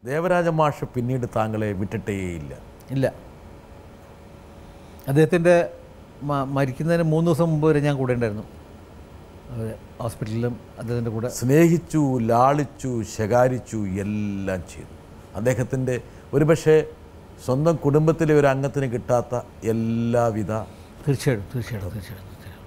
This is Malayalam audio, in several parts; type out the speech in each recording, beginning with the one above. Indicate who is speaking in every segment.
Speaker 1: ദേവരാജ മാഷ് പിന്നീട് താങ്കളെ വിട്ടിട്ടേയില്ല
Speaker 2: ഇല്ല അദ്ദേഹത്തിൻ്റെ മ- മരിക്കുന്നതിന് മൂന്ന് ദിവസം മുമ്പ് വരെ ഞാൻ കൂടെ ഉണ്ടായിരുന്നു അവർ ഹോസ്പിറ്റലിലും അദ്ദേഹത്തിൻ്റെ കൂടെ
Speaker 1: സ്നേഹിച്ചു ലാളിച്ചു ശകാരിച്ചു എല്ലാം ചെയ്തു അദ്ദേഹത്തിൻ്റെ ഒരുപക്ഷെ സ്വന്തം കുടുംബത്തിലെ ഒരു അംഗത്തിന് കിട്ടാത്ത എല്ലാവിധ
Speaker 2: തീർച്ചയായിട്ടും തീർച്ചയായിട്ടും തീർച്ചയായിട്ടും തീർച്ചയായിട്ടും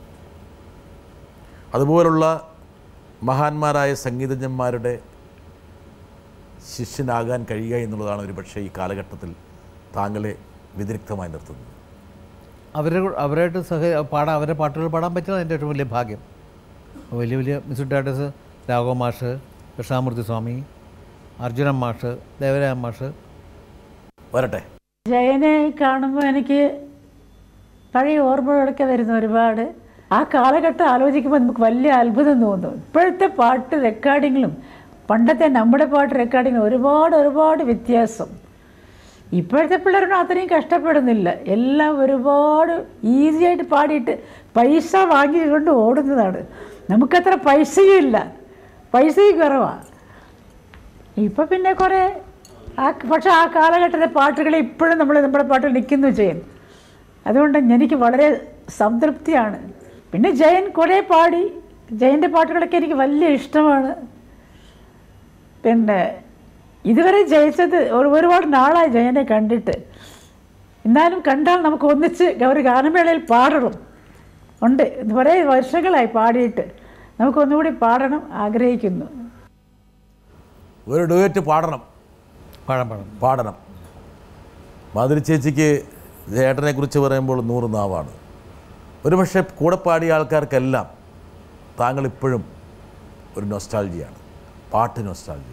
Speaker 1: അതുപോലുള്ള മഹാന്മാരായ സംഗീതജ്ഞന്മാരുടെ ശിഷ്യനാകാൻ കഴിയുക എന്നുള്ളതാണ് ഒരുപക്ഷെ ഈ കാലഘട്ടത്തിൽ താങ്കളെ വ്യതിരിക്തമായി നിർത്തുന്നത്
Speaker 2: അവരെ അവരായിട്ട് സഹ പാടാൻ അവരുടെ പാട്ടുകൾ പാടാൻ പറ്റുന്നത് എൻ്റെ ഏറ്റവും വലിയ ഭാഗ്യം വലിയ വലിയ മ്യൂസിക് ഡയറക്ടേഴ്സ് രാഘവ മാഷ് കൃഷ്ണാമൂർത്തി സ്വാമി അർജുനൻ മാഷ് ദേവരായ മാഷ്
Speaker 1: വരട്ടെ
Speaker 3: ജയനെ കാണുമ്പോൾ എനിക്ക് പഴയ ഓർമ്മകളൊക്കെ വരുന്നു ഒരുപാട് ആ കാലഘട്ടം ആലോചിക്കുമ്പോൾ നമുക്ക് വലിയ അത്ഭുതം തോന്നും ഇപ്പോഴത്തെ പാട്ട് റെക്കോർഡിങ്ങിലും പണ്ടത്തെ നമ്മുടെ പാട്ട് റെക്കോർഡിങ്ങിലും ഒരുപാട് ഒരുപാട് വ്യത്യാസം ഇപ്പോഴത്തെ പിള്ളേരൊന്നും അത്രയും കഷ്ടപ്പെടുന്നില്ല എല്ലാം ഒരുപാട് ഈസി ആയിട്ട് പാടിയിട്ട് പൈസ വാങ്ങിക്കൊണ്ട് ഓടുന്നതാണ് നമുക്കത്ര പൈസയും ഇല്ല പൈസയും കുറവാണ് ഇപ്പം പിന്നെ കുറേ ആ പക്ഷേ ആ കാലഘട്ടത്തിലെ പാട്ടുകൾ ഇപ്പോഴും നമ്മൾ നമ്മുടെ പാട്ടിൽ നിൽക്കുന്നു ജയൻ അതുകൊണ്ട് എനിക്ക് വളരെ സംതൃപ്തിയാണ് പിന്നെ ജയൻ കുറേ പാടി ജയൻ്റെ പാട്ടുകളൊക്കെ എനിക്ക് വലിയ ഇഷ്ടമാണ് പിന്നെ ഇതുവരെ ജയിച്ചത് ഒരു ഒരുപാട് നാളായി ജയനെ കണ്ടിട്ട് എന്നാലും കണ്ടാൽ നമുക്ക് ഒന്നിച്ച് ഒരു ഗാനമേളയിൽ പാടണം ഉണ്ട് കുറേ വർഷങ്ങളായി പാടിയിട്ട് നമുക്കൊന്നുകൂടി പാടണം ആഗ്രഹിക്കുന്നു
Speaker 1: ഒരു ഡുവറ്റ് പാടണം
Speaker 2: പാടാൻ പാടാം
Speaker 1: പാടണം മാധുരി ചേച്ചിക്ക് ചേട്ടനെ കുറിച്ച് പറയുമ്പോൾ നൂറ് നാവാണ് ഒരുപക്ഷെ കൂടെ പാടിയ ആൾക്കാർക്കെല്ലാം താങ്കൾ ഇപ്പോഴും ഒരു നൊസ്റ്റാൾജിയാണ് പാട്ട് നൊസ്റ്റാൾജിയാണ്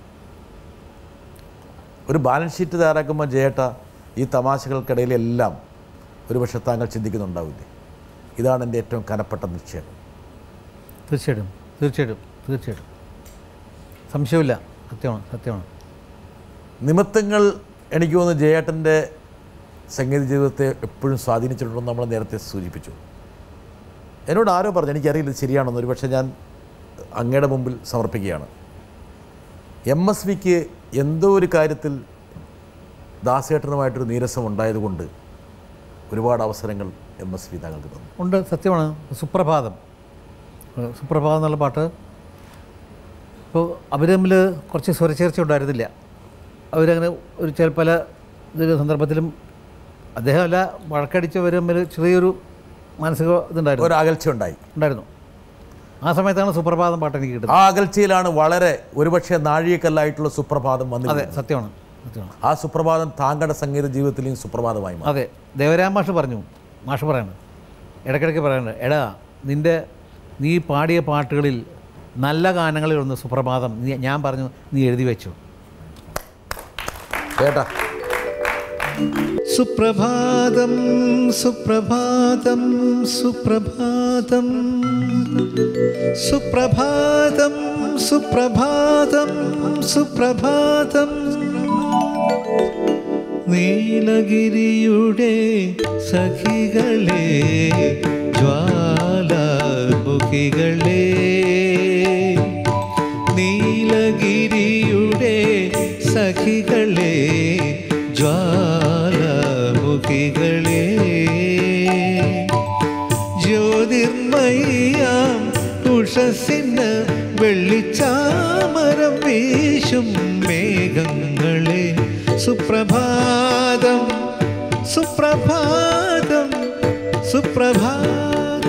Speaker 1: ഒരു ബാലൻസ് ഷീറ്റ് തയ്യാറാക്കുമ്പോൾ ജയേട്ട ഈ തമാശകൾക്കിടയിലെല്ലാം ഒരുപക്ഷെ താങ്കൾ ചിന്തിക്കുന്നുണ്ടാവില്ലേ ഇതാണ് എൻ്റെ ഏറ്റവും കനപ്പെട്ട നിക്ഷേപം
Speaker 2: തീർച്ചയായിട്ടും തീർച്ചയായിട്ടും തീർച്ചയായിട്ടും സംശയമില്ല സത്യമാണ് സത്യമാണ്
Speaker 1: നിമിത്തങ്ങൾ എനിക്ക് തോന്നുന്നു ജയേട്ടൻ്റെ സംഗീത ജീവിതത്തെ എപ്പോഴും സ്വാധീനിച്ചിട്ടുണ്ടെന്ന് നമ്മൾ നേരത്തെ സൂചിപ്പിച്ചു എന്നോട് ആരോ പറഞ്ഞു എനിക്കറിയില്ല ഇത് ശരിയാണെന്ന് ഒരു പക്ഷേ ഞാൻ അങ്ങയുടെ മുമ്പിൽ സമർപ്പിക്കുകയാണ് എം എസ് വിക്ക് എന്തോ ഒരു കാര്യത്തിൽ ദാസേട്ടനുമായിട്ടൊരു നീരസം ഉണ്ടായതുകൊണ്ട് ഒരുപാട് അവസരങ്ങൾ എം എസ് വി താങ്കൾക്ക് തന്നു
Speaker 2: ഉണ്ട് സത്യമാണ് സുപ്രഭാതം ഏഹ് സുപ്രഭാതം എന്നുള്ള പാട്ട് ഇപ്പോൾ അവർ തമ്മിൽ കുറച്ച് സ്വരച്ചേർച്ച ഉണ്ടായിരുന്നില്ല അവരങ്ങനെ ഒരു ചില പല ഇതിൽ സന്ദർഭത്തിലും അദ്ദേഹമല്ല വഴക്കടിച്ചവർ തമ്മിൽ ചെറിയൊരു മാനസിക ഇതുണ്ടായിരുന്നു
Speaker 1: ഒരു അകൽച്ച ഉണ്ടായി
Speaker 2: ഉണ്ടായിരുന്നു ആ സമയത്താണ് സുപ്രഭാതം പാട്ട് എനിക്ക് കിട്ടുന്നത്
Speaker 1: ആ അകൽച്ചയിലാണ് വളരെ ഒരുപക്ഷെ നാഴികക്കല്ലായിട്ടുള്ള സുപ്രഭാതം
Speaker 2: അതെ
Speaker 1: വന്നത്
Speaker 2: സത്യമാണ് സത്യമാണ്
Speaker 1: ആ സുപ്രഭാതം താങ്കളുടെ സംഗീത ജീവിതത്തിലെയും സുപ്രഭാതമായി മാറി
Speaker 2: അതെ ദേവരാം മാഷ് പറഞ്ഞു മാഷ് പറയണം ഇടയ്ക്കിടയ്ക്ക് പറയണത് എടാ നിൻ്റെ നീ പാടിയ പാട്ടുകളിൽ നല്ല ഗാനങ്ങളിലൊന്ന് സുപ്രഭാതം നീ ഞാൻ പറഞ്ഞു നീ എഴുതി വെച്ചു
Speaker 1: കേട്ടാ
Speaker 4: സുപ്രഭാതം സുപ്രഭാതം സുപ്രഭാതം സുപ്രഭാതം സുപ്രഭാതം സുപ്രഭാതം നീലഗിരിയുടെ സഖികളെ ജ്വാലാമുഖികളെ നീലഗിരിയുടെ സഖികളെ ജ്വാലാമുഖികളെ ജ്യോതിർമയ്യാം ഉഷസിന് വെള്ളിച്ചാമരം വീശും മേഘങ്ങളെ സുപ്രഭാതം സുപ്രഭാതം സുപ്രഭാതം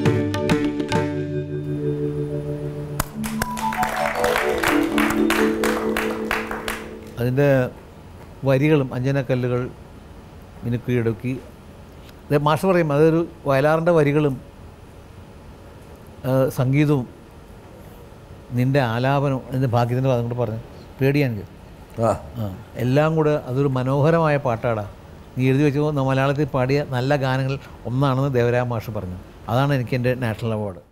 Speaker 2: അതിൻ്റെ വരികളും അഞ്ജനക്കല്ലുകൾ മിനുക്കിയെടുക്കി ഇത് മാഷ് പറയും അതൊരു വയലാറിൻ്റെ വരികളും ആ, സംഗീതവും നിൻ്റെ ആലാപനവും അതിൻ്റെ ഭാഗ്യത്തിൻ്റെ അതും കൂടെ പറഞ്ഞു പേടിയാണ് എനിക്ക്
Speaker 1: ആ
Speaker 2: ആ എല്ലാം കൂടെ അതൊരു മനോഹരമായ പാട്ടാടാ നീ എഴുതി വെച്ചപ്പോൾ മലയാളത്തിൽ പാടിയ നല്ല ഗാനങ്ങൾ ഒന്നാണെന്ന് ദേവരായ മാഷ് പറഞ്ഞു അതാണ് എനിക്ക് എൻ്റെ നാഷണൽ അവാർഡ്